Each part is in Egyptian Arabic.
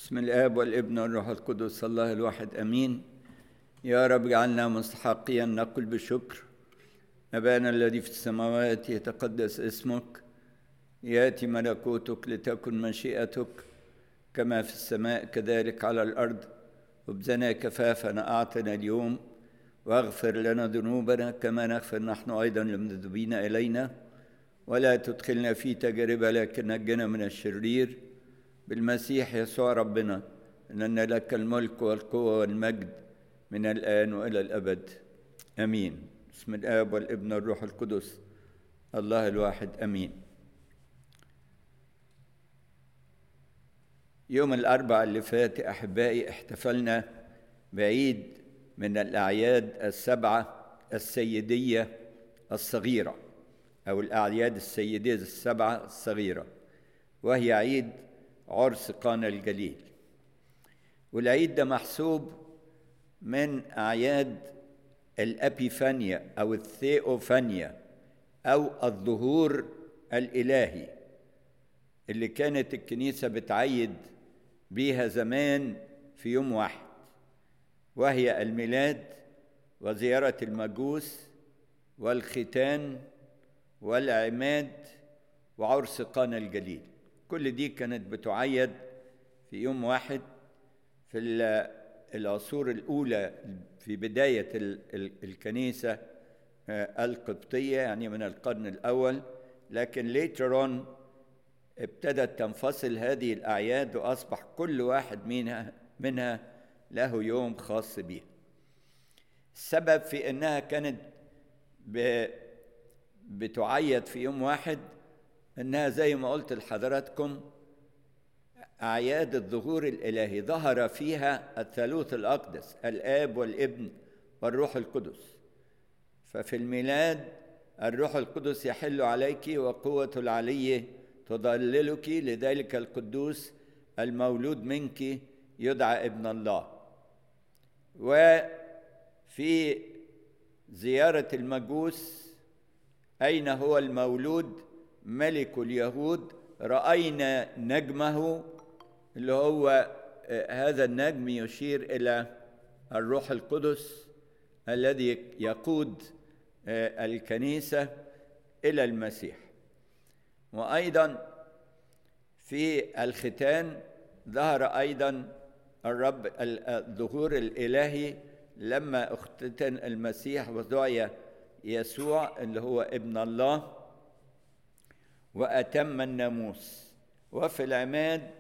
بسم الآب والابن والروح القدس الله الواحد أمين يا رب اجعلنا مستحقيا نقل بشكر أبانا الذي في السماوات يتقدس اسمك ياتي ملكوتك لتكن مشيئتك كما في السماء كذلك على الأرض وبزنا كفافنا أعطنا اليوم واغفر لنا ذنوبنا كما نغفر نحن أيضا للمذنبين إلينا ولا تدخلنا في تجربة لكن نجنا من الشرير بالمسيح يسوع ربنا إن لك الملك والقوة والمجد من الآن وإلى الأبد آمين بسم الآب والابن والروح القدس الله الواحد آمين يوم الأربع اللي فات أحبائي احتفلنا بعيد من الأعياد السبعة السيدية الصغيرة أو الأعياد السيدية السبعة الصغيرة وهي عيد عرس قانا الجليل والعيد ده محسوب من أعياد الأبيفانيا أو الثيوفانيا أو الظهور الإلهي اللي كانت الكنيسة بتعيد بيها زمان في يوم واحد وهي الميلاد وزيارة المجوس والختان والعماد وعرس قانا الجليل كل دي كانت بتعيد في يوم واحد في العصور الأولى في بداية الكنيسة القبطية يعني من القرن الأول لكن later on ابتدت تنفصل هذه الأعياد وأصبح كل واحد منها منها له يوم خاص بها السبب في أنها كانت بتعيد في يوم واحد أنها زي ما قلت لحضراتكم أعياد الظهور الإلهي ظهر فيها الثالوث الأقدس الآب والابن والروح القدس ففي الميلاد الروح القدس يحل عليك وقوة العلي تضللك لذلك القدوس المولود منك يدعى ابن الله وفي زيارة المجوس أين هو المولود ملك اليهود رأينا نجمه اللي هو هذا النجم يشير إلى الروح القدس الذي يقود الكنيسة إلى المسيح وأيضا في الختان ظهر أيضا الرب الظهور الإلهي لما اختتن المسيح ودعي يسوع اللي هو ابن الله وأتم الناموس وفي العماد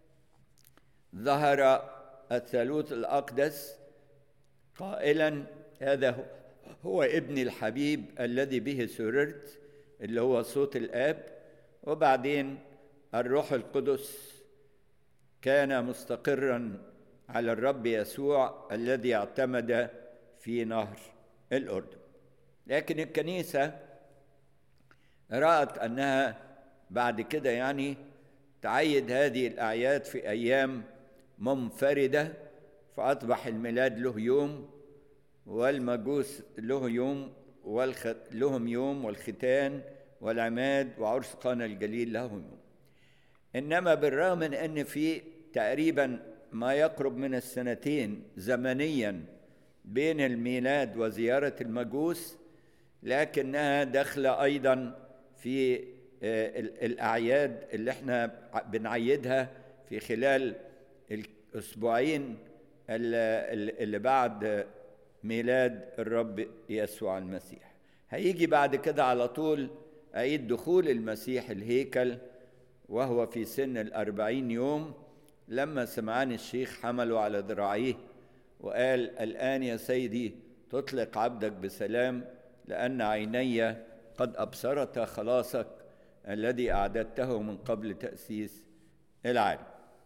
ظهر الثالوث الأقدس قائلا هذا هو ابني الحبيب الذي به سررت اللي هو صوت الآب وبعدين الروح القدس كان مستقرا على الرب يسوع الذي اعتمد في نهر الأردن لكن الكنيسة رأت أنها بعد كده يعني تعيد هذه الأعياد في أيام منفردة فأصبح الميلاد له يوم والمجوس له يوم والخ... لهم يوم والختان والعماد وعرس قانا الجليل لهم يوم إنما بالرغم من أن في تقريبا ما يقرب من السنتين زمنيا بين الميلاد وزيارة المجوس لكنها داخلة أيضا في الأعياد اللي احنا بنعيدها في خلال الأسبوعين اللي بعد ميلاد الرب يسوع المسيح هيجي بعد كده على طول عيد دخول المسيح الهيكل وهو في سن الأربعين يوم لما سمعان الشيخ حمله على ذراعيه وقال الآن يا سيدي تطلق عبدك بسلام لأن عيني قد أبصرت خلاصك الذي أعددته من قبل تأسيس العالم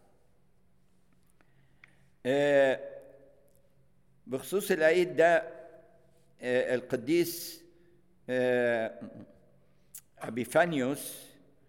بخصوص العيد ده القديس أبيفانيوس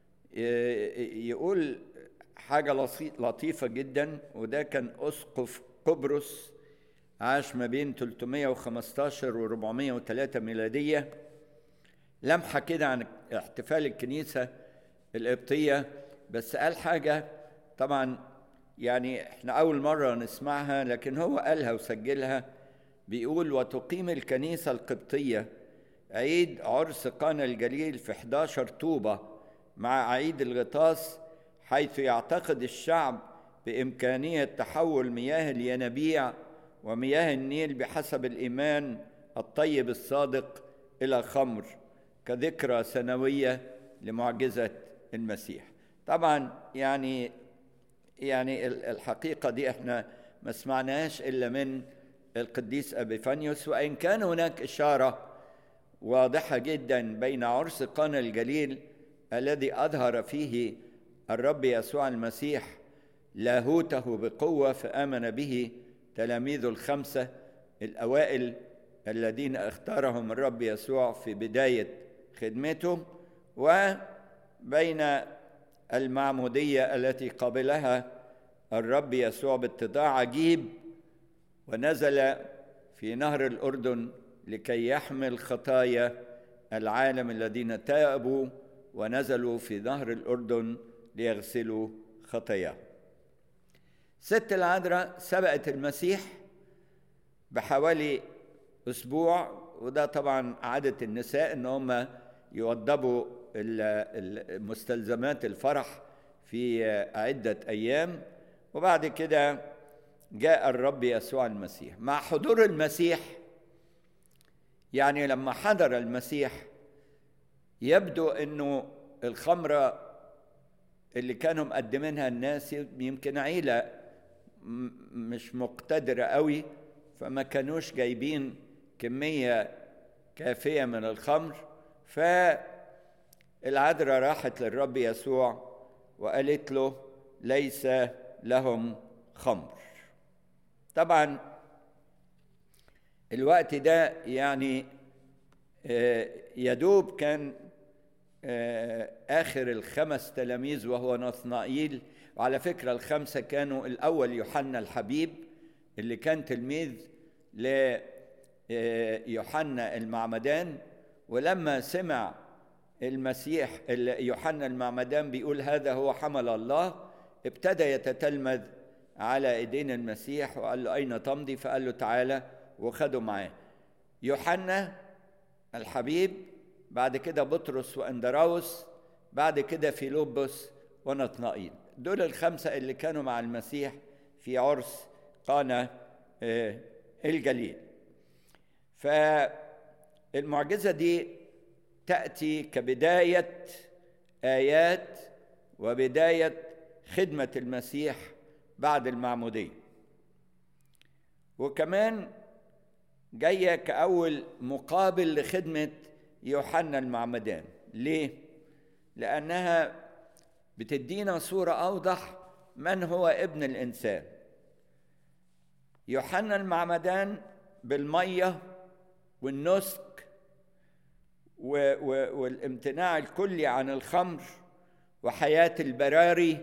يقول حاجة لطيفة جدا وده كان أسقف قبرص عاش ما بين 315 و 403 ميلادية لمحة كده عن احتفال الكنيسة القبطية بس قال حاجة طبعا يعني احنا أول مرة نسمعها لكن هو قالها وسجلها بيقول وتقيم الكنيسة القبطية عيد عرس قانا الجليل في 11 طوبة مع عيد الغطاس حيث يعتقد الشعب بإمكانية تحول مياه الينابيع ومياه النيل بحسب الإيمان الطيب الصادق إلى خمر كذكرى سنوية لمعجزة المسيح طبعا يعني يعني الحقيقة دي احنا ما سمعناش إلا من القديس أبيفانيوس وإن كان هناك إشارة واضحة جدا بين عرس قانا الجليل الذي أظهر فيه الرب يسوع المسيح لاهوته بقوة فآمن به تلاميذ الخمسة الأوائل الذين اختارهم الرب يسوع في بداية خدمته وبين المعمودية التي قبلها الرب يسوع باتضاع عجيب ونزل في نهر الأردن لكي يحمل خطايا العالم الذين تابوا ونزلوا في نهر الأردن ليغسلوا خطاياهم ست العذراء سبقت المسيح بحوالي أسبوع وده طبعا عادة النساء إن هم يوضبوا مستلزمات الفرح في عدة أيام وبعد كده جاء الرب يسوع المسيح مع حضور المسيح يعني لما حضر المسيح يبدو انه الخمره اللي كانوا مقدمينها الناس يمكن عيله مش مقتدره قوي فما كانوش جايبين كميه كافيه من الخمر فالعذراء راحت للرب يسوع وقالت له ليس لهم خمر طبعا الوقت ده يعني يدوب كان آخر الخمس تلاميذ وهو نثنائيل وعلى فكرة الخمسة كانوا الأول يوحنا الحبيب اللي كان تلميذ ليوحنا المعمدان ولما سمع المسيح يوحنا المعمدان بيقول هذا هو حمل الله ابتدى يتتلمذ على ايدين المسيح وقال له اين تمضي فقال له تعالى وخده معاه يوحنا الحبيب بعد كده بطرس واندراوس بعد كده فيلبس ونطنائيل دول الخمسة اللي كانوا مع المسيح في عرس قانا الجليل فالمعجزة دي تأتي كبداية آيات وبداية خدمة المسيح بعد المعمودية وكمان جاية كأول مقابل لخدمة يوحنا المعمدان ليه؟ لأنها بتدينا صورة أوضح من هو ابن الإنسان يوحنا المعمدان بالمية والنسك و و والامتناع الكلي عن الخمر وحياة البراري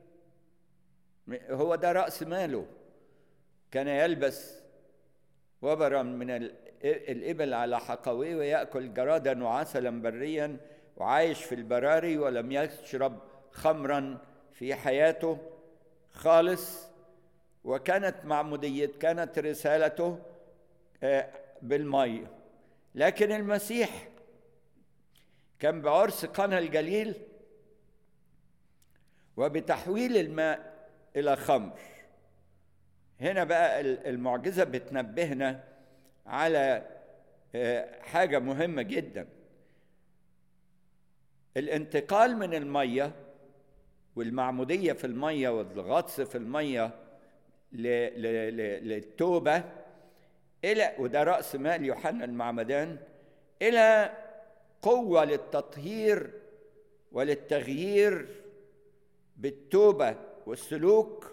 هو ده رأس ماله كان يلبس وبرا من الإبل على حقويه ويأكل جرادا وعسلا بريا وعايش في البراري ولم يشرب خمرا في حياته خالص وكانت معمودية كانت رسالته بالمية لكن المسيح كان بعرس قنا الجليل وبتحويل الماء إلى خمر هنا بقى المعجزة بتنبهنا على حاجة مهمة جدا الانتقال من المية والمعمودية في المية والغطس في المية للتوبة إلى وده رأس مال يوحنا المعمدان إلى قوة للتطهير وللتغيير بالتوبة والسلوك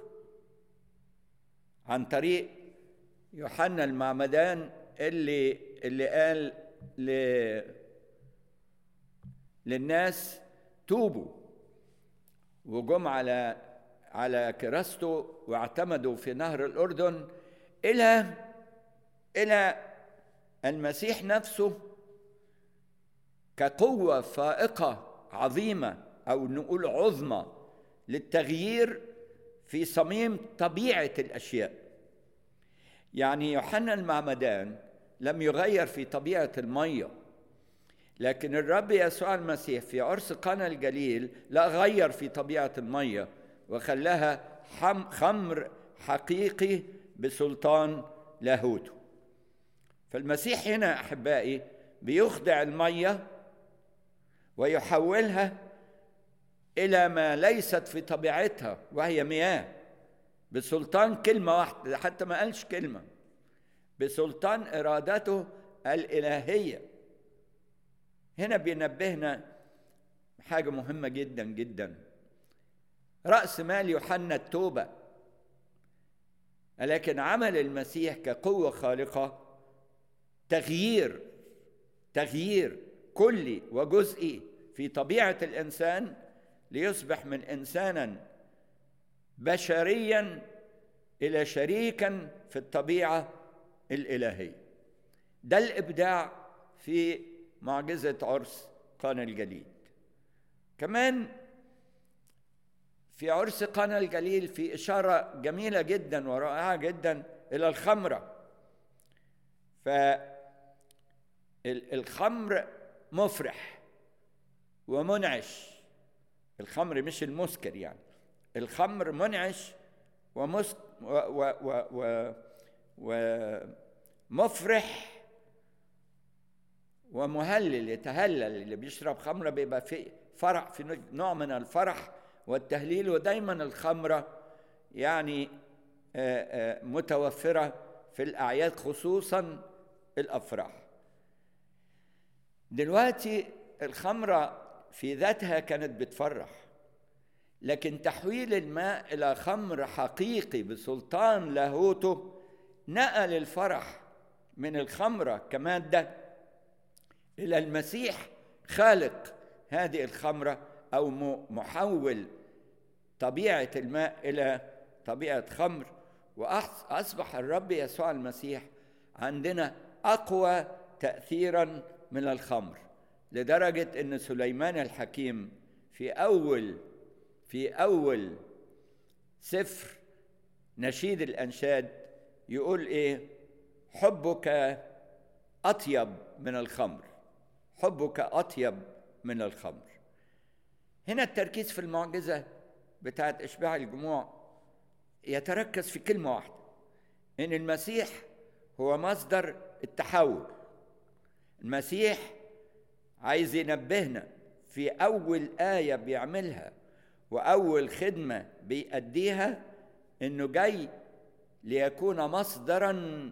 عن طريق يوحنا المعمدان اللي اللي قال ل للناس توبوا وجم على على كراسته واعتمدوا في نهر الاردن الى الى المسيح نفسه كقوه فائقه عظيمه او نقول عظمى للتغيير في صميم طبيعة الأشياء يعني يوحنا المعمدان لم يغير في طبيعة المية لكن الرب يسوع المسيح في عرس قنا الجليل لا غير في طبيعة المية وخلاها خمر حقيقي بسلطان لاهوته فالمسيح هنا أحبائي بيخضع المية ويحولها إلى ما ليست في طبيعتها وهي مياه بسلطان كلمة واحدة حتى ما قالش كلمة بسلطان إرادته الإلهية هنا بينبهنا حاجة مهمة جدا جدا رأس مال يوحنا التوبة لكن عمل المسيح كقوة خالقة تغيير تغيير كلي وجزئي في طبيعة الإنسان ليصبح من إنسانا بشريا إلى شريكا في الطبيعة الإلهية ده الإبداع في معجزة عرس قانا الجليل كمان في عرس قانا الجليل في إشارة جميلة جدا ورائعة جدا إلى الخمرة فالخمر مفرح ومنعش الخمر مش المسكر يعني الخمر منعش ومس و و و و ومفرح ومهلل يتهلل اللي بيشرب خمره بيبقى في فرح في نوع من الفرح والتهليل ودايما الخمره يعني متوفره في الاعياد خصوصا الافراح دلوقتي الخمره في ذاتها كانت بتفرح لكن تحويل الماء الى خمر حقيقي بسلطان لاهوته نقل الفرح من الخمره كماده الى المسيح خالق هذه الخمره او محول طبيعه الماء الى طبيعه خمر واصبح الرب يسوع المسيح عندنا اقوى تاثيرا من الخمر لدرجه ان سليمان الحكيم في اول في اول سفر نشيد الانشاد يقول ايه حبك اطيب من الخمر حبك اطيب من الخمر هنا التركيز في المعجزه بتاعت اشباع الجموع يتركز في كلمه واحده ان المسيح هو مصدر التحول المسيح عايز ينبهنا في اول ايه بيعملها واول خدمه بيأديها انه جاي ليكون مصدرا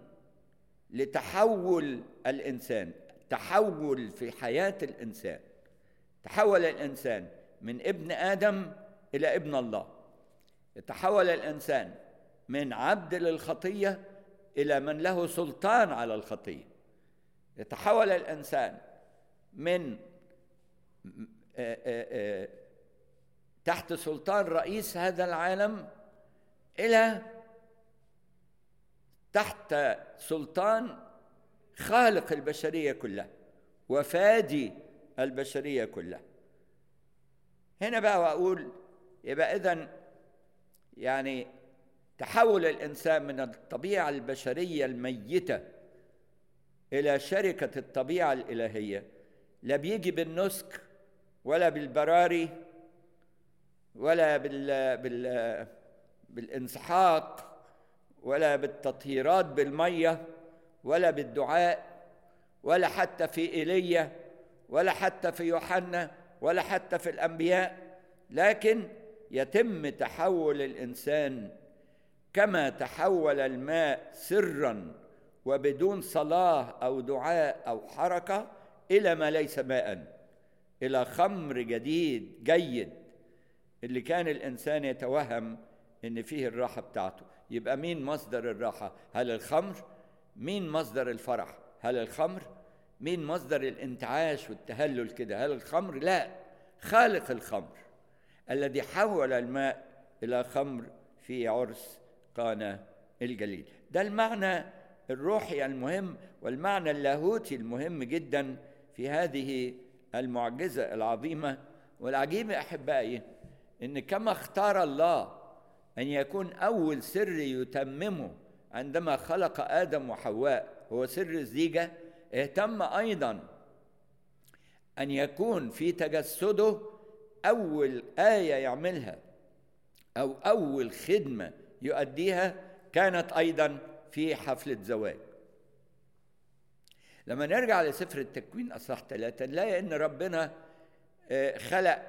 لتحول الانسان تحول في حياه الانسان تحول الانسان من ابن ادم الى ابن الله يتحول الانسان من عبد للخطيه الى من له سلطان على الخطيه يتحول الانسان من تحت سلطان رئيس هذا العالم الى تحت سلطان خالق البشريه كلها وفادي البشريه كلها هنا بقى واقول يبقى اذا يعني تحول الانسان من الطبيعه البشريه الميته الى شركه الطبيعه الالهيه لا بيجي بالنسك ولا بالبراري ولا بال بال بالانسحاق ولا بالتطهيرات بالميه ولا بالدعاء ولا حتى في ايليا ولا حتى في يوحنا ولا حتى في الانبياء لكن يتم تحول الانسان كما تحول الماء سرا وبدون صلاه او دعاء او حركه الى ما ليس ماء الى خمر جديد جيد اللي كان الانسان يتوهم ان فيه الراحه بتاعته يبقى مين مصدر الراحه هل الخمر مين مصدر الفرح هل الخمر مين مصدر الانتعاش والتهلل كده هل الخمر لا خالق الخمر الذي حول الماء الى خمر في عرس قانا الجليل ده المعنى الروحي المهم والمعنى اللاهوتي المهم جدا في هذه المعجزه العظيمه والعجيب احبائي ان كما اختار الله أن يكون أول سر يتممه عندما خلق آدم وحواء هو سر الزيجة اهتم أيضا أن يكون في تجسده أول آية يعملها أو أول خدمة يؤديها كانت أيضا في حفلة زواج لما نرجع لسفر التكوين أصح ثلاثة نلاقي أن ربنا خلق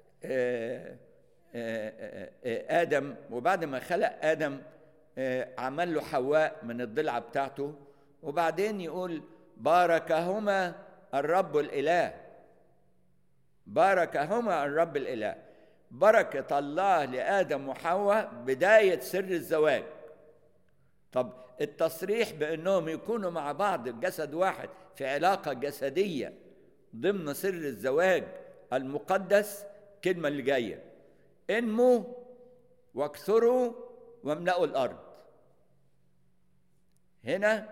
آدم وبعد ما خلق آدم عمل له حواء من الضلعة بتاعته وبعدين يقول باركهما الرب الإله باركهما الرب الإله بركة الله لآدم وحواء بداية سر الزواج طب التصريح بأنهم يكونوا مع بعض جسد واحد في علاقة جسدية ضمن سر الزواج المقدس كلمة اللي جاية انموا واكثروا واملأوا الأرض هنا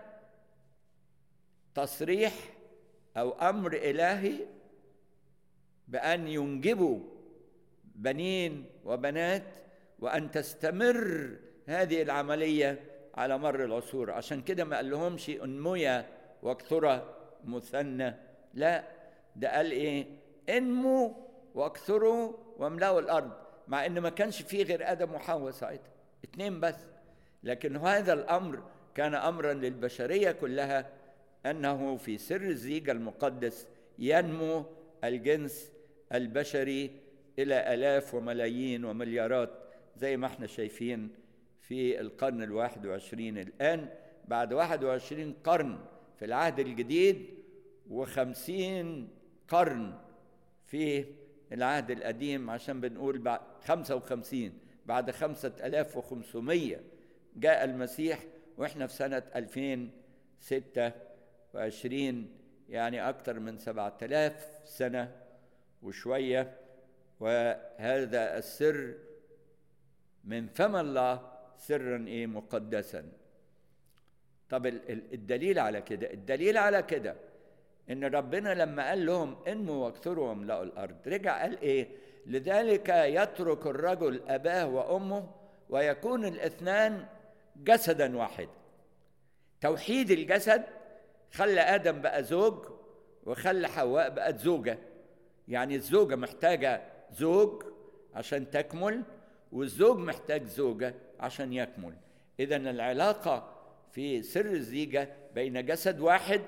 تصريح أو أمر إلهي بأن ينجبوا بنين وبنات وأن تستمر هذه العملية على مر العصور عشان كده ما قال لهمش انميا واكثرا مثنى لا ده قال ايه انموا واكثروا واملأوا الارض مع ان ما كانش فيه غير ادم وحواء ساعتها اتنين بس لكن هذا الامر كان امرا للبشريه كلها انه في سر الزيج المقدس ينمو الجنس البشري الى الاف وملايين ومليارات زي ما احنا شايفين في القرن الواحد وعشرين الآن بعد واحد وعشرين قرن في العهد الجديد وخمسين قرن في العهد القديم عشان بنقول بعد خمسة وخمسين بعد خمسة ألاف وخمسمية جاء المسيح وإحنا في سنة ألفين ستة وعشرين يعني أكثر من سبعة آلاف سنة وشوية وهذا السر من فم الله سرا ايه مقدسا طب الدليل على كده الدليل على كده ان ربنا لما قال لهم انموا واكثروا واملأوا الارض رجع قال ايه لذلك يترك الرجل اباه وامه ويكون الاثنان جسدا واحدا توحيد الجسد خلى ادم بقى زوج وخلى حواء بقت زوجه يعني الزوجه محتاجه زوج عشان تكمل والزوج محتاج زوجه عشان يكمل اذا العلاقه في سر الزيجه بين جسد واحد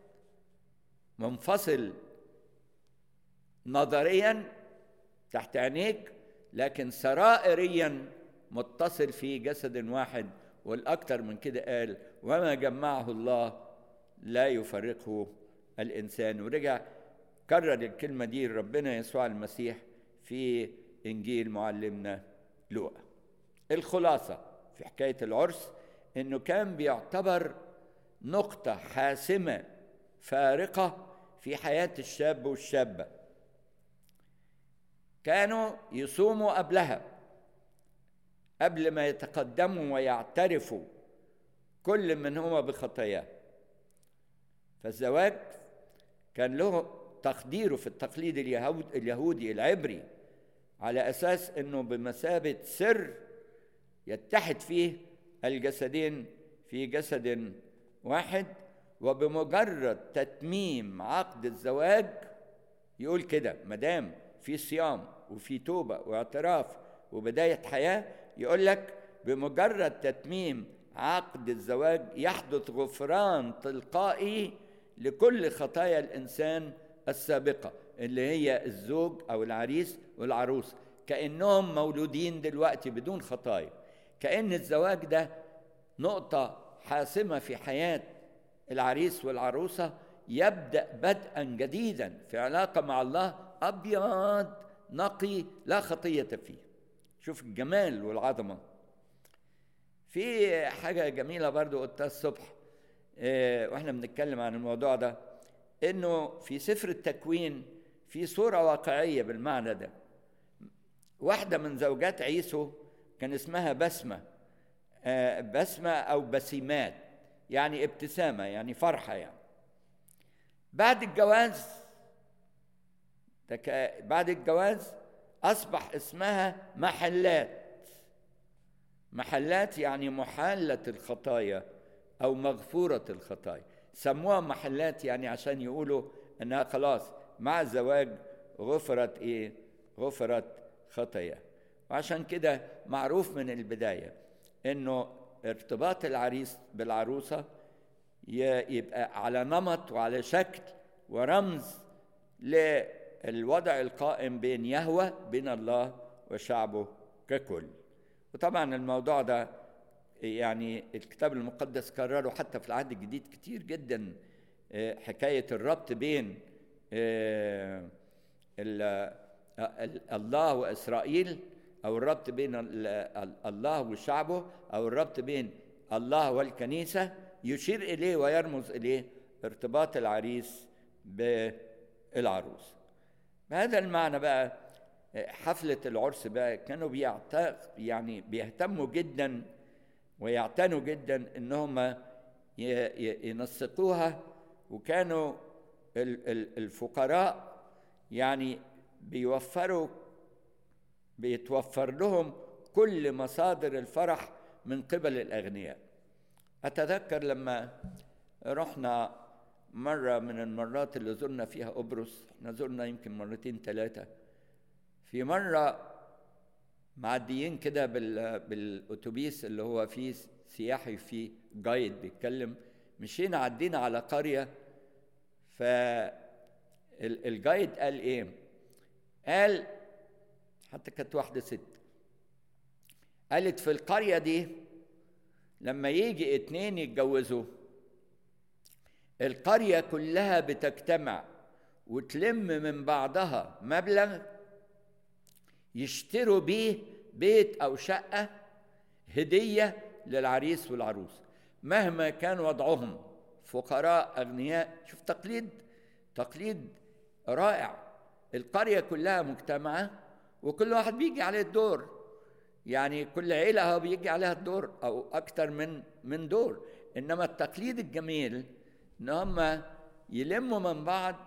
منفصل نظريا تحت عينيك لكن سرائريا متصل في جسد واحد والاكثر من كده قال وما جمعه الله لا يفرقه الانسان ورجع كرر الكلمه دي ربنا يسوع المسيح في انجيل معلمنا لوقا الخلاصه في حكايه العرس انه كان بيعتبر نقطه حاسمه فارقه في حياه الشاب والشابه كانوا يصوموا قبلها قبل ما يتقدموا ويعترفوا كل من هو بخطاياه فالزواج كان له تقديره في التقليد اليهود اليهودي العبري على اساس انه بمثابه سر يتحد فيه الجسدين في جسد واحد وبمجرد تتميم عقد الزواج يقول كده مدام في صيام وفي توبه واعتراف وبدايه حياه يقول لك بمجرد تتميم عقد الزواج يحدث غفران تلقائي لكل خطايا الانسان السابقه اللي هي الزوج او العريس والعروس كانهم مولودين دلوقتي بدون خطايا كان الزواج ده نقطه حاسمه في حياه العريس والعروسه يبدا بدءا جديدا في علاقه مع الله ابيض نقي لا خطيه فيه شوف الجمال والعظمه في حاجه جميله برضو قلتها الصبح اه واحنا بنتكلم عن الموضوع ده انه في سفر التكوين في صوره واقعيه بالمعنى ده واحده من زوجات عيسو كان اسمها بسمه اه بسمه او بسيمات يعني ابتسامه يعني فرحه يعني بعد الجواز بعد الجواز اصبح اسمها محلات محلات يعني محالة الخطايا أو مغفورة الخطايا سموها محلات يعني عشان يقولوا أنها خلاص مع الزواج غفرت إيه غفرت خطايا وعشان كده معروف من البداية أنه ارتباط العريس بالعروسة يبقى على نمط وعلى شكل ورمز للوضع القائم بين يهوه بين الله وشعبه ككل وطبعا الموضوع ده يعني الكتاب المقدس كرره حتى في العهد الجديد كتير جدا حكاية الربط بين الله وإسرائيل أو الربط بين الله وشعبه أو الربط بين الله والكنيسة يشير إليه ويرمز إليه ارتباط العريس بالعروس بهذا المعنى بقى حفلة العرس بقى كانوا بيعت... يعني بيهتموا جدا ويعتنوا جدا انهم ينسقوها وكانوا الفقراء يعني بيوفروا بيتوفر لهم كل مصادر الفرح من قبل الاغنياء اتذكر لما رحنا مره من المرات اللي زرنا فيها قبرص احنا زرنا يمكن مرتين ثلاثه في مرة معديين كده بالأتوبيس اللي هو فيه سياحي فيه جايد بيتكلم مشينا عدينا على قرية فالجايد قال إيه؟ قال حتى كانت واحدة ست قالت في القرية دي لما يجي اتنين يتجوزوا القرية كلها بتجتمع وتلم من بعضها مبلغ يشتروا بيه بيت او شقه هديه للعريس والعروس مهما كان وضعهم فقراء اغنياء شوف تقليد تقليد رائع القريه كلها مجتمعه وكل واحد بيجي عليه الدور يعني كل عيله هو بيجي عليها الدور او اكتر من من دور انما التقليد الجميل ان هم يلموا من بعض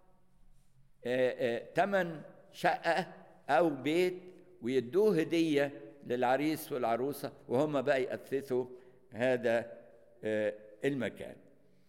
ثمن شقه أو بيت ويدوه هدية للعريس والعروسة وهم بقى يأسسوا هذا المكان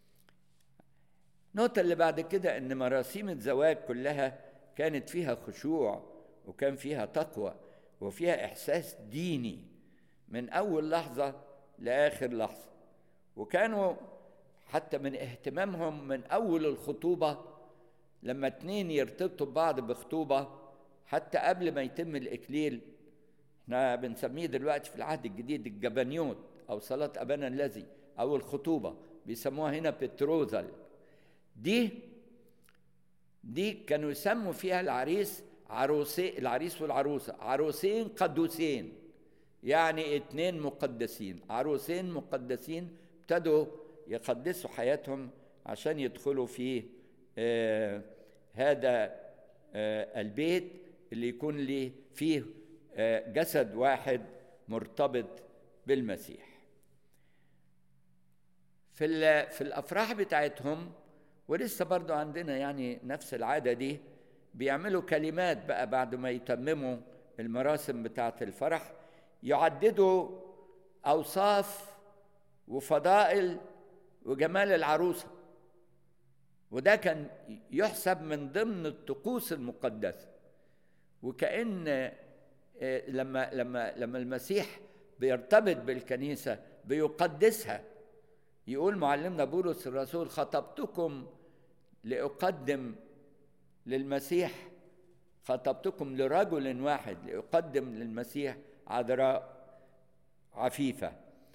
النقطة اللي بعد كده إن مراسيم الزواج كلها كانت فيها خشوع وكان فيها تقوى وفيها إحساس ديني من أول لحظة لآخر لحظة وكانوا حتى من اهتمامهم من أول الخطوبة لما اتنين يرتبطوا ببعض بخطوبة حتى قبل ما يتم الإكليل احنا بنسميه دلوقتي في العهد الجديد الجبنيوت أو صلاة أبانا الذي أو الخطوبة بيسموها هنا بتروزل دي دي كانوا يسموا فيها العريس عروسي العريس والعروسة عروسين قدوسين يعني اتنين مقدسين عروسين مقدسين ابتدوا يقدسوا حياتهم عشان يدخلوا في آه هذا آه البيت اللي يكون لي فيه آه جسد واحد مرتبط بالمسيح في في الافراح بتاعتهم ولسه برضو عندنا يعني نفس العاده دي بيعملوا كلمات بقى بعد ما يتمموا المراسم بتاعه الفرح يعددوا اوصاف وفضائل وجمال العروسه وده كان يحسب من ضمن الطقوس المقدسه وكأن لما لما لما المسيح بيرتبط بالكنيسه بيقدسها يقول معلمنا بولس الرسول خطبتكم لأقدم للمسيح خطبتكم لرجل واحد لأقدم للمسيح عذراء عفيفة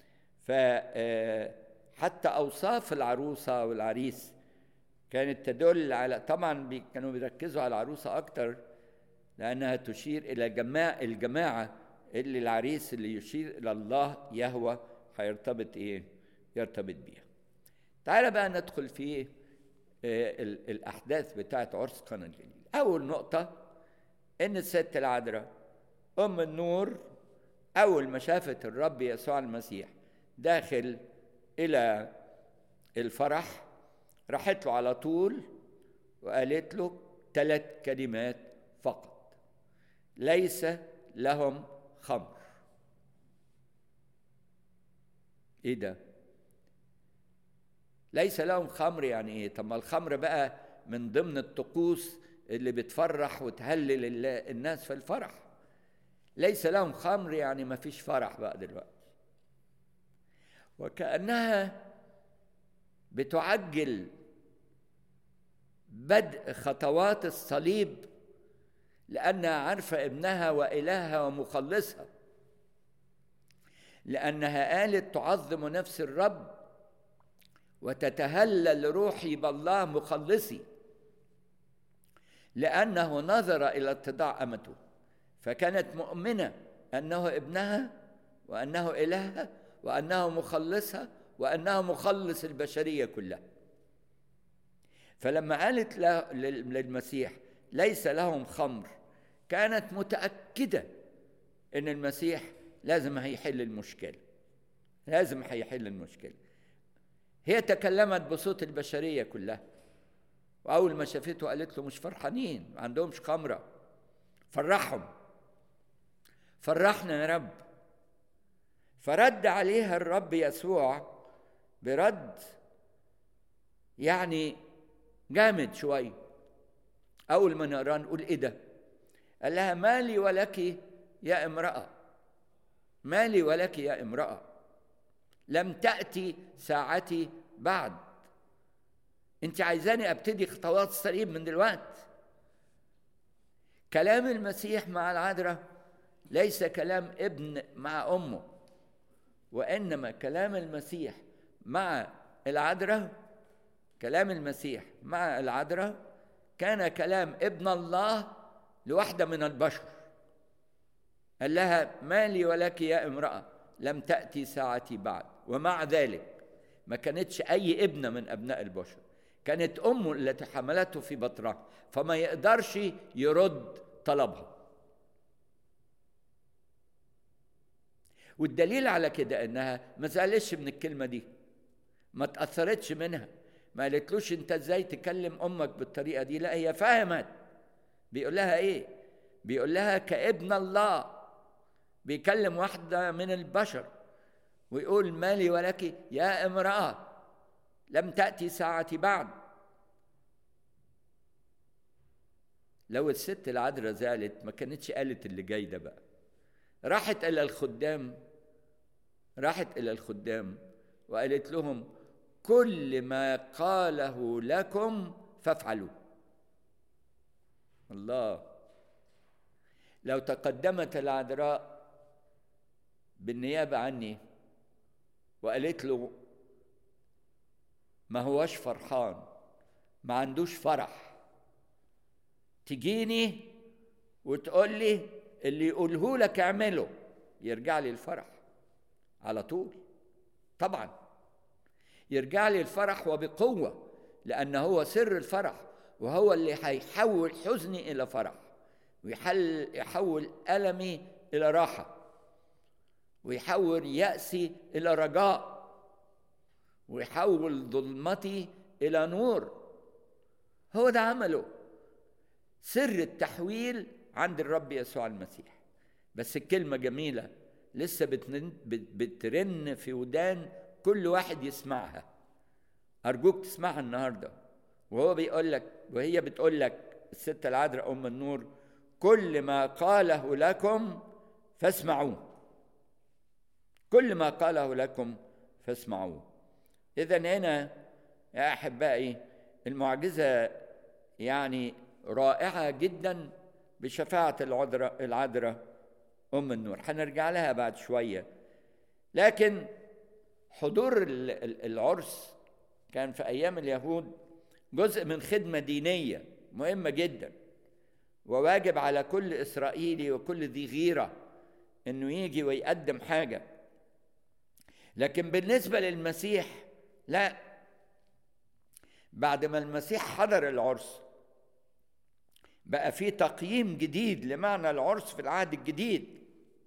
فحتى أوصاف العروسة والعريس كانت تدل على طبعا كانوا بيركزوا على العروسة أكتر لأنها تشير إلى جماعة الجماعة اللي العريس اللي يشير إلى الله يهوى هيرتبط إيه؟ يرتبط بيها. تعال بقى ندخل في الأحداث بتاعة عرس قنا الجليل. أول نقطة إن الست العذراء أم النور أول ما شافت الرب يسوع المسيح داخل إلى الفرح راحت له على طول وقالت له ثلاث كلمات فقط ليس لهم خمر ايه ده ليس لهم خمر يعني ايه طب ما الخمر بقى من ضمن الطقوس اللي بتفرح وتهلل الناس في الفرح ليس لهم خمر يعني ما فيش فرح بقى دلوقتي وكأنها بتعجل بدء خطوات الصليب لأنها عارفة ابنها وإلهها ومخلصها لأنها قالت تعظم نفس الرب وتتهلل روحي بالله مخلصي لأنه نظر إلى اتضاع أمته فكانت مؤمنة أنه ابنها وأنه إلهها وأنه مخلصها وأنه مخلص البشرية كلها فلما قالت للمسيح ليس لهم خمر كانت متأكدة أن المسيح لازم هيحل المشكلة لازم هيحل المشكلة هي تكلمت بصوت البشرية كلها وأول ما شافته قالت له مش فرحانين ما عندهمش خمرة فرحهم فرحنا يا رب فرد عليها الرب يسوع برد يعني جامد شوية أول ما نقراه نقول إيه ده؟ قال لها مالي ولك يا امرأة مالي ولك يا امرأة لم تأتي ساعتي بعد انت عايزاني ابتدي خطوات الصليب من دلوقتي كلام المسيح مع العذراء ليس كلام ابن مع امه وانما كلام المسيح مع العذراء كلام المسيح مع العذراء كان كلام ابن الله لواحده من البشر قال لها مالي ولك يا امراه لم تاتي ساعتي بعد ومع ذلك ما كانتش اي ابنه من ابناء البشر كانت امه التي حملته في بطنها فما يقدرش يرد طلبها والدليل على كده انها ما زعلتش من الكلمه دي ما تاثرتش منها ما قالتلوش انت ازاي تكلم امك بالطريقه دي لا هي فهمت بيقول لها ايه بيقول لها كابن الله بيكلم واحده من البشر ويقول مالي ولك يا امراه لم تاتي ساعتي بعد لو الست العذراء زعلت ما كانتش قالت اللي جاي ده بقى راحت الى الخدام راحت الى الخدام وقالت لهم كل ما قاله لكم فافعلوا الله لو تقدمت العذراء بالنيابه عني وقالت له ما هوش فرحان ما عندوش فرح تجيني وتقول لي اللي يقوله لك اعمله يرجع لي الفرح على طول طبعا يرجع لي الفرح وبقوه لان هو سر الفرح وهو اللي هيحول حزني الى فرح ويحل يحول المي الى راحه ويحول ياسي الى رجاء ويحول ظلمتي الى نور هو ده عمله سر التحويل عند الرب يسوع المسيح بس الكلمه جميله لسه بترن في ودان كل واحد يسمعها ارجوك تسمعها النهارده وهو بيقول لك وهي بتقول لك الست العذراء ام النور كل ما قاله لكم فاسمعوه كل ما قاله لكم فاسمعوه اذا هنا يا احبائي المعجزه يعني رائعه جدا بشفاعه العذراء العذراء ام النور هنرجع لها بعد شويه لكن حضور العرس كان في ايام اليهود جزء من خدمه دينيه مهمه جدا وواجب على كل اسرائيلي وكل ذي غيره انه يجي ويقدم حاجه لكن بالنسبه للمسيح لا بعد ما المسيح حضر العرس بقى في تقييم جديد لمعنى العرس في العهد الجديد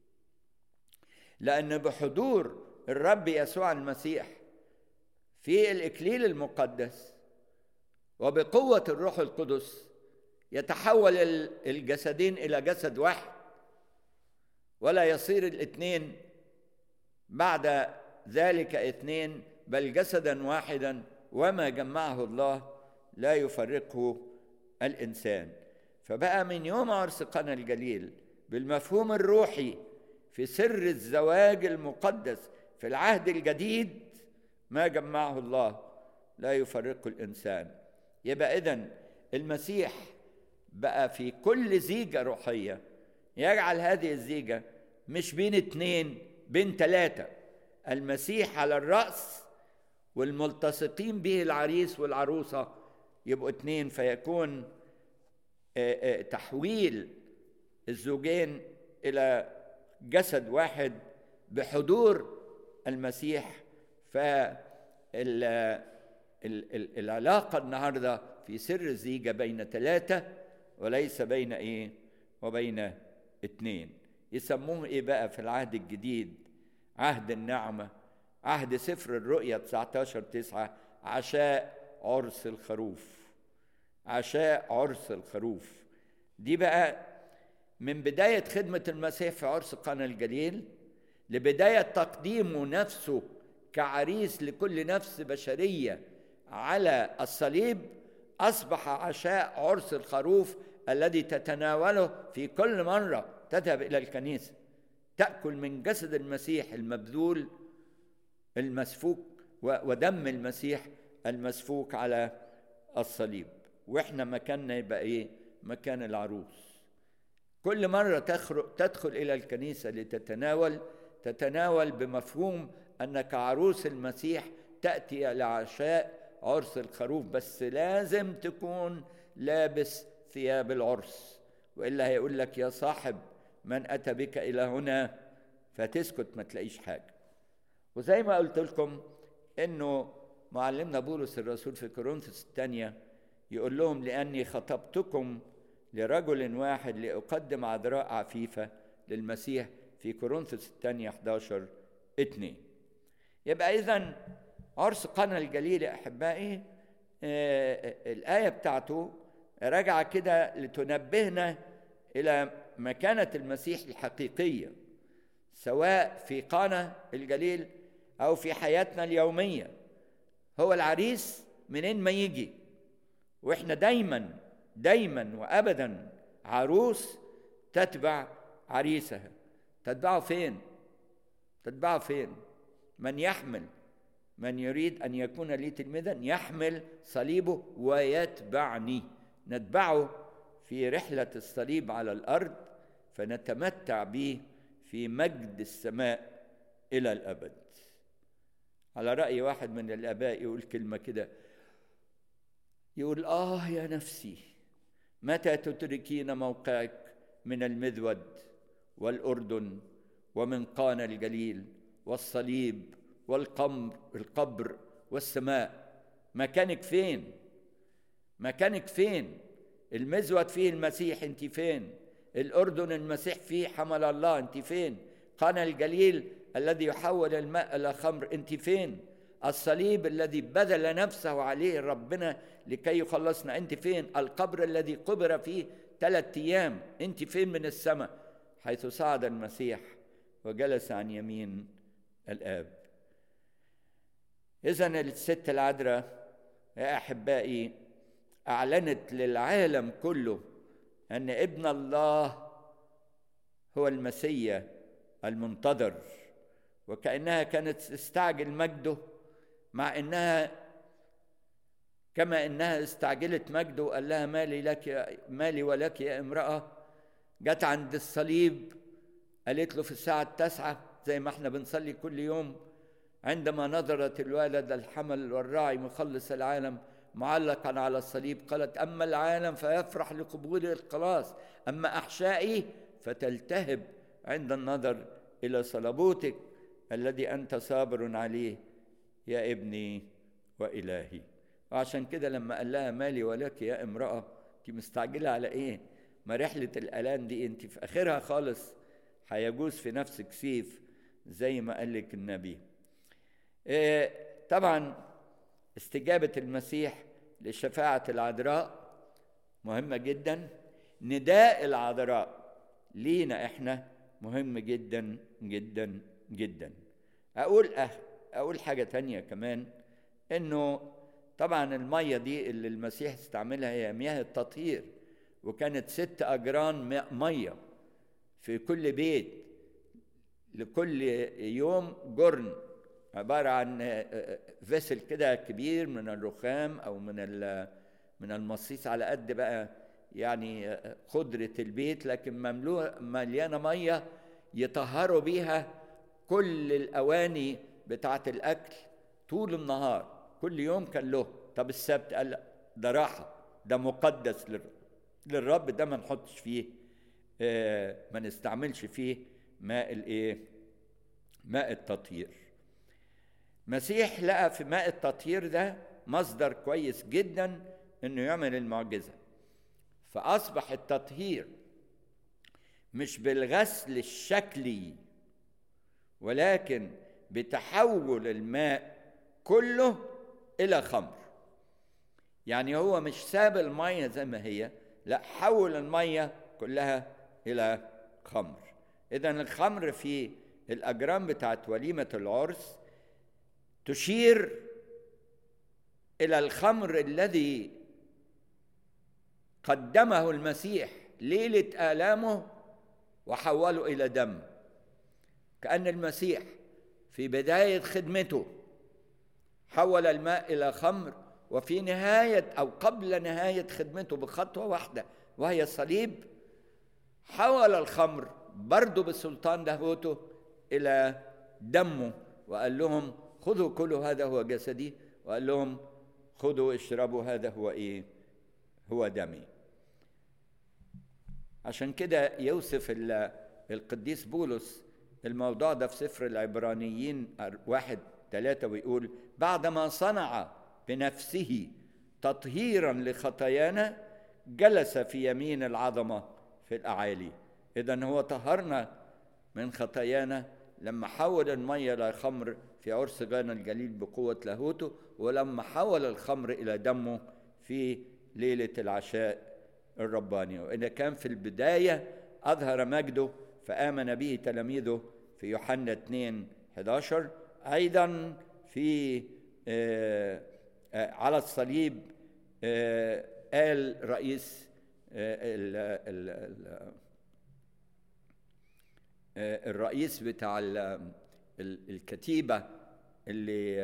لان بحضور الرب يسوع المسيح في الاكليل المقدس وبقوه الروح القدس يتحول الجسدين الى جسد واحد ولا يصير الاثنين بعد ذلك اثنين بل جسدا واحدا وما جمعه الله لا يفرقه الانسان فبقى من يوم عرس قنا الجليل بالمفهوم الروحي في سر الزواج المقدس في العهد الجديد ما جمعه الله لا يفرقه الانسان يبقى اذا المسيح بقى في كل زيجه روحيه يجعل هذه الزيجه مش بين اتنين بين ثلاثه المسيح على الراس والملتصقين به العريس والعروسه يبقوا اتنين فيكون تحويل الزوجين الى جسد واحد بحضور المسيح فالعلاقة النهاردة في سر الزيجة بين ثلاثة وليس بين ايه وبين اتنين يسموه ايه بقى في العهد الجديد عهد النعمة عهد سفر الرؤيا 19 تسعة عشاء عرس الخروف عشاء عرس الخروف دي بقى من بداية خدمة المسيح في عرس قنا الجليل لبداية تقديمه نفسه كعريس لكل نفس بشرية على الصليب أصبح عشاء عرس الخروف الذي تتناوله في كل مرة تذهب إلى الكنيسة تأكل من جسد المسيح المبذول المسفوك ودم المسيح المسفوك على الصليب واحنا مكاننا يبقى ايه مكان العروس كل مرة تدخل إلى الكنيسة لتتناول تتناول بمفهوم أنك عروس المسيح تأتي إلى عشاء عرس الخروف بس لازم تكون لابس ثياب العرس وإلا هيقول لك يا صاحب من أتى بك إلى هنا فتسكت ما تلاقيش حاجة وزي ما قلت لكم إنه معلمنا بولس الرسول في كورنثوس الثانية يقول لهم لأني خطبتكم لرجل واحد لأقدم عذراء عفيفة للمسيح في كورنثوس الثانية 11 2 يبقى إذا عرس قنا الجليل يا أحبائي آه الآية بتاعته راجعة كده لتنبهنا إلى مكانة المسيح الحقيقية سواء في قنا الجليل أو في حياتنا اليومية هو العريس منين ما يجي واحنا دايما دايما وابدا عروس تتبع عريسها تتبعه فين تتبعه فين من يحمل من يريد ان يكون لي تلميذا يحمل صليبه ويتبعني نتبعه في رحله الصليب على الارض فنتمتع به في مجد السماء الى الابد على راي واحد من الاباء يقول كلمه كده يقول آه يا نفسي متى تتركين موقعك من المذود والأردن ومن قانا الجليل والصليب والقمر القبر والسماء مكانك فين مكانك فين المزود فيه المسيح انت فين الأردن المسيح فيه حمل الله انت فين قانا الجليل الذي يحول الماء إلى خمر انت فين الصليب الذي بذل نفسه عليه ربنا لكي يخلصنا انت فين القبر الذي قبر فيه ثلاثة ايام انت فين من السماء حيث صعد المسيح وجلس عن يمين الاب اذا الست العذراء يا احبائي اعلنت للعالم كله ان ابن الله هو المسيا المنتظر وكانها كانت تستعجل مجده مع انها كما انها استعجلت مجده وقال لها مالي لك يا مالي ولك يا امراه جت عند الصليب قالت له في الساعه التاسعه زي ما احنا بنصلي كل يوم عندما نظرت الوالد الحمل والراعي مخلص العالم معلقا على الصليب قالت اما العالم فيفرح لقبول الخلاص اما احشائي فتلتهب عند النظر الى صلبوتك الذي انت صابر عليه يا ابني والهي وعشان كده لما قال لها مالي ولك يا امراه انت مستعجله على ايه ما رحله الالام دي انت في اخرها خالص هيجوز في نفسك سيف زي ما قال لك النبي إيه طبعا استجابه المسيح لشفاعه العذراء مهمه جدا نداء العذراء لينا احنا مهم جدا جدا جدا اقول أه اقول حاجه تانية كمان انه طبعا الميه دي اللي المسيح استعملها هي مياه التطهير وكانت ست اجران ميه في كل بيت لكل يوم جرن عباره عن فيسل كده كبير من الرخام او من من المصيص على قد بقى يعني قدره البيت لكن مملوء مليانه ميه يطهروا بيها كل الاواني بتاعه الاكل طول النهار كل يوم كان له طب السبت قال لا ده راحه ده مقدس للرب ده ما نحطش فيه آه ما نستعملش فيه ماء الايه ماء التطهير مسيح لقى في ماء التطهير ده مصدر كويس جدا انه يعمل المعجزه فاصبح التطهير مش بالغسل الشكلي ولكن بتحول الماء كله الى خمر يعني هو مش ساب الميه زي ما هي لا حول الميه كلها الى خمر اذا الخمر في الاجرام بتاعت وليمه العرس تشير الى الخمر الذي قدمه المسيح ليله الامه وحوله الى دم كان المسيح في بدايه خدمته حول الماء الى خمر وفي نهايه او قبل نهايه خدمته بخطوه واحده وهي الصليب حول الخمر برضه بسلطان لاهوته الى دمه وقال لهم خذوا كلوا هذا هو جسدي وقال لهم خذوا اشربوا هذا هو ايه هو دمي عشان كده يوصف القديس بولس الموضوع ده في سفر العبرانيين واحد ثلاثة ويقول بعدما صنع بنفسه تطهيرا لخطايانا جلس في يمين العظمة في الأعالي إذا هو طهرنا من خطايانا لما حول المية إلى خمر في عرس غانا الجليل بقوة لاهوته ولما حول الخمر إلى دمه في ليلة العشاء الرباني وإذا كان في البداية أظهر مجده فآمن به تلاميذه في يوحنا 2 11 أيضا في آه آه على الصليب آه قال رئيس ال ال الرئيس بتاع الكتيبة اللي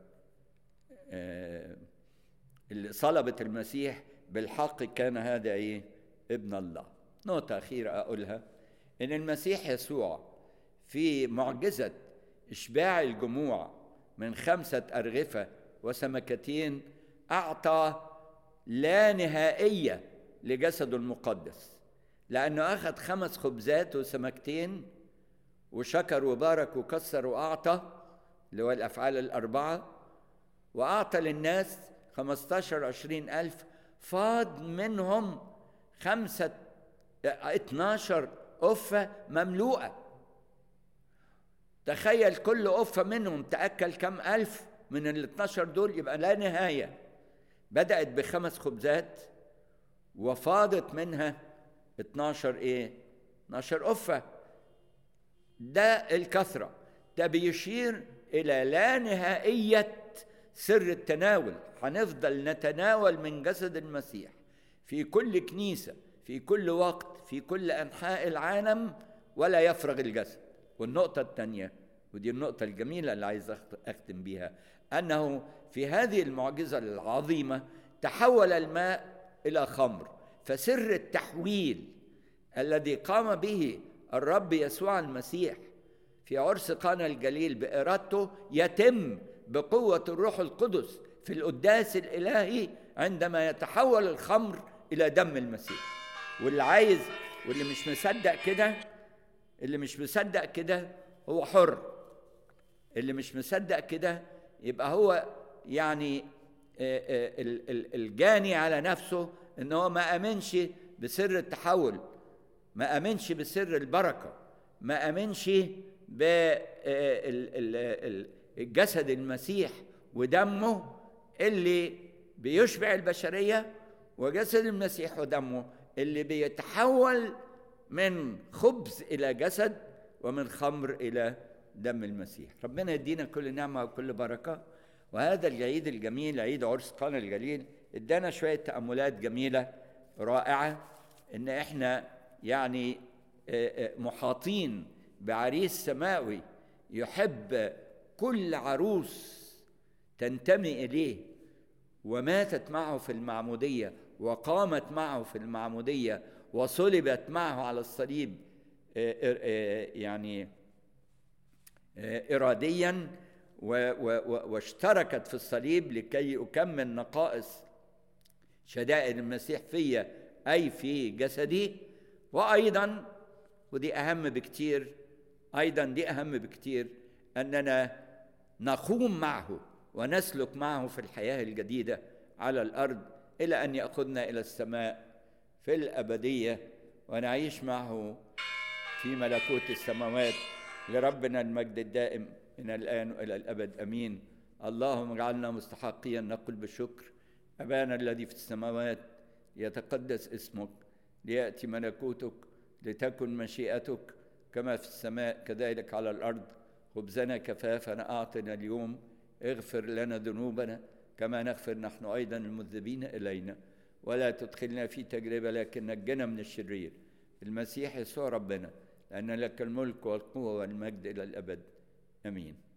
اللي صلبت المسيح بالحق كان هذا ايه ابن الله نقطة أخيرة أقولها إن المسيح يسوع في معجزة إشباع الجموع من خمسة أرغفة وسمكتين أعطى لا نهائية لجسده المقدس لأنه أخذ خمس خبزات وسمكتين وشكر وبارك وكسر وأعطى اللي هو الأفعال الأربعة وأعطى للناس خمستاشر عشرين ألف فاض منهم خمسة اتناشر أفة مملوءة تخيل كل أفة منهم تأكل كم ألف من ال 12 دول يبقى لا نهاية بدأت بخمس خبزات وفاضت منها 12 إيه 12 أفة ده الكثرة ده بيشير إلى لا نهائية سر التناول هنفضل نتناول من جسد المسيح في كل كنيسة في كل وقت في كل أنحاء العالم ولا يفرغ الجسد والنقطة الثانية ودي النقطة الجميلة اللي عايز أختم بيها أنه في هذه المعجزة العظيمة تحول الماء إلى خمر فسر التحويل الذي قام به الرب يسوع المسيح في عرس قانا الجليل بإرادته يتم بقوة الروح القدس في القداس الإلهي عندما يتحول الخمر إلى دم المسيح واللي عايز واللي مش مصدق كده اللي مش مصدق كده هو حر اللي مش مصدق كده يبقى هو يعني الجاني على نفسه ان هو ما امنش بسر التحول ما امنش بسر البركه ما امنش بجسد المسيح ودمه اللي بيشبع البشريه وجسد المسيح ودمه اللي بيتحول من خبز الى جسد ومن خمر الى دم المسيح ربنا يدينا كل نعمة وكل بركة وهذا العيد الجميل عيد عرس قانا الجليل ادانا شوية تأملات جميلة رائعة ان احنا يعني محاطين بعريس سماوي يحب كل عروس تنتمي اليه وماتت معه في المعموديه وقامت معه في المعموديه وصلبت معه على الصليب يعني اراديا واشتركت في الصليب لكي اكمل نقائص شدائد المسيح فيا اي في جسدي وايضا ودي اهم بكتير ايضا دي اهم بكتير اننا نقوم معه ونسلك معه في الحياه الجديده على الارض الى ان ياخذنا الى السماء في الابديه ونعيش معه في ملكوت السماوات لربنا المجد الدائم من الان والى الابد امين اللهم اجعلنا مستحقيا نقل بالشكر ابانا الذي في السماوات يتقدس اسمك لياتي ملكوتك لتكن مشيئتك كما في السماء كذلك على الارض خبزنا كفافنا اعطنا اليوم اغفر لنا ذنوبنا كما نغفر نحن ايضا المذنبين الينا ولا تدخلنا في تجربه لكن نجنا من الشرير المسيح يسوع ربنا لان لك الملك والقوه والمجد الى الابد امين